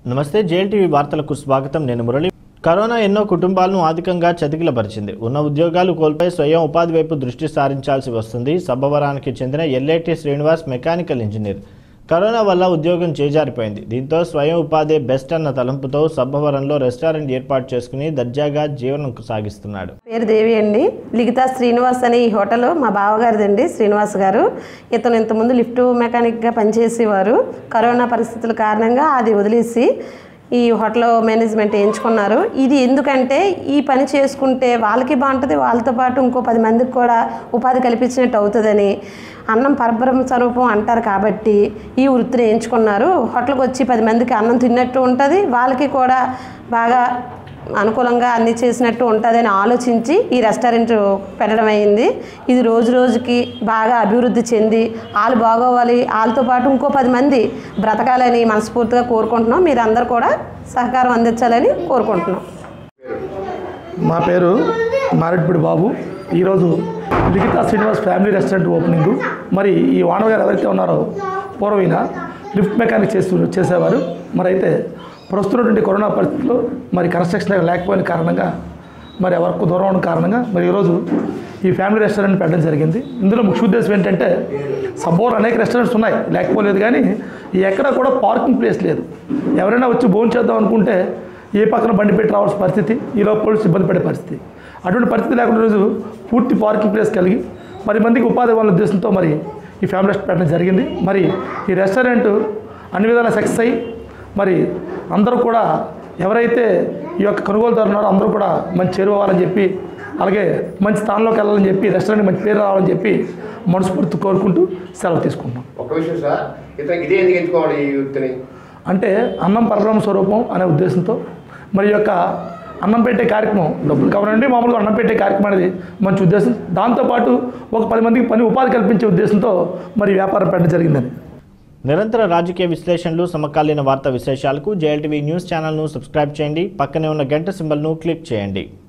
నమస్తే జేఎల్టీవీ వార్తలకు స్వాగతం నేను మురళి కరోనా ఎన్నో కుటుంబాలను ఆర్థికంగా చతికిలపరిచింది ఉన్న ఉద్యోగాలు కోల్పోయి స్వయం ఉపాధి వైపు దృష్టి సారించాల్సి వస్తుంది సబ్బవరానికి చెందిన LIT Srinivas mechanical engineer corona వల్ల ఉద్యోగం చేజారిపోయింది దీంతో స్వయం ఉపాధి బెస్ట్ అన్న తలంపుతో సబ్బవరంలో రెస్టారెంట్ ఏర్పాటు చేసుకుని దర్జాగా జీవనం సాగిస్తున్నాడు పేరు దేవి అండి లిఖితా శ్రీనివాస్ అనే ఈ హోటల్ మా బావగారిదండి శ్రీనివాస్ గారు ఇతను ఇంతకుముందు లిఫ్ట్ మెకానిక్గా పనిచేసేవారు కరోనా పరిస్థితుల కారణంగా అది వదిలేసి ఈ హోటల్ మేనేజ్మెంట్ ఎంచుకున్నారు ఇది ఎందుకంటే ఈ పని చేసుకుంటే వాళ్ళకి బాగుంటుంది వాళ్ళతో పాటు ఇంకో పది మందికి కూడా ఉపాధి కల్పించినట్టు అవుతుందని అన్నం పరబ్రహ్మ స్వరూపం అంటారు కాబట్టి ఈ వృత్తిని ఎంచుకున్నారు హోటల్కి వచ్చి పది మందికి అన్నం తిన్నట్టు ఉంటుంది వాళ్ళకి కూడా బాగా అనుకూలంగా అన్ని చేసినట్టు ఉంటుందని ఆలోచించి ఈ రెస్టారెంట్ పెట్టడం అయింది ఇది రోజు రోజుకి బాగా అభివృద్ధి చెంది వాళ్ళు బాగోవాలి వాళ్ళతో పాటు ఇంకో పది మంది బ్రతకాలని మనస్ఫూర్తిగా కోరుకుంటున్నాం మీరందరూ కూడా సహకారం అందించాలని కోరుకుంటున్నాం మా పేరు మారెడ్పిడి బాబు ఈరోజు Likhitha Srinivas family restaurant opening మరి ఈ వానవ గారు ఎవరైతే ఉన్నారో పూర్వైన లిఫ్ట్ మెకానిక్ చేస్తూ చేసేవారు మరి అయితే ప్రస్తుతటువంటి కరోనా పరిస్థితుల్లో మరి కన్స్ట్రక్షన్ లేకపోయిన కారణంగా మరి వర్క్ దూరం ఉన్న కారణంగా మరి ఈరోజు ఈ ఫ్యామిలీ రెస్టారెంట్ పెట్టడం జరిగింది ఇందులో ముఖ్య ఉద్దేశం ఏంటంటే సబ్బోర్ అనేక రెస్టారెంట్స్ ఉన్నాయి లేకపోలేదు కానీ ఎక్కడ కూడా పార్కింగ్ ప్లేస్ లేదు ఎవరైనా వచ్చి భోజనం చేద్దాం అనుకుంటే ఏ పక్కన బండి పెట్టి రావాల్సిన పరిస్థితి ఈలో పోలీసు ఇబ్బంది పడే పరిస్థితి అటువంటి పరిస్థితి లేకుండా రోజు పూర్తి పార్కింగ్ ప్లేస్ కలిగి పది మందికి ఉపాధి ఇవ్వాలనే ఉద్దేశంతో మరి ఈ ఫ్యామిలీ రెస్టారెంట్ పెట్టడం జరిగింది మరి ఈ రెస్టారెంట్ అన్ని విధాల సక్సెస్ అయ్యి మరి అందరూ కూడా ఎవరైతే ఈ యొక్క కొనుగోలుదారు ఉన్నారో అందరూ కూడా మంచి చేరుకోవాలని చెప్పి అలాగే మంచి స్థానంలోకి వెళ్ళాలని చెప్పి రెస్టారెంట్ మంచి పేరు రావాలని చెప్పి మనస్ఫూర్తి కోరుకుంటూ సెలవు తీసుకుంటున్నాం ఒక విషయం సార్ ఇతనికి ఇదే ఎందుకు ఎంచుకోవాలి ఈ వృత్తిని అంటే అన్నం పరబ్రహ్మ స్వరూపం అనే ఉద్దేశంతో మరి ఈ యొక్క అన్నం పెట్టే కార్యక్రమం డబ్బులు కావాలండి మామూలుగా అన్నం పెట్టే కార్యక్రమం అనేది మంచి ఉద్దేశం దాంతోపాటు ఒక పది మందికి పని ఉపాధి కల్పించే ఉద్దేశంతో మరి వ్యాపారం పెట్టడం జరిగిందని నిరంతర రాజకీయ విశ్లేషణలు సమకాలీన వార్తా విశేషాలకు జేఎల్టీవీ న్యూస్ ఛానల్ను సబ్స్క్రైబ్ చేయండి పక్కనే ఉన్న గంట సింబల్ను క్లిక్ చేయండి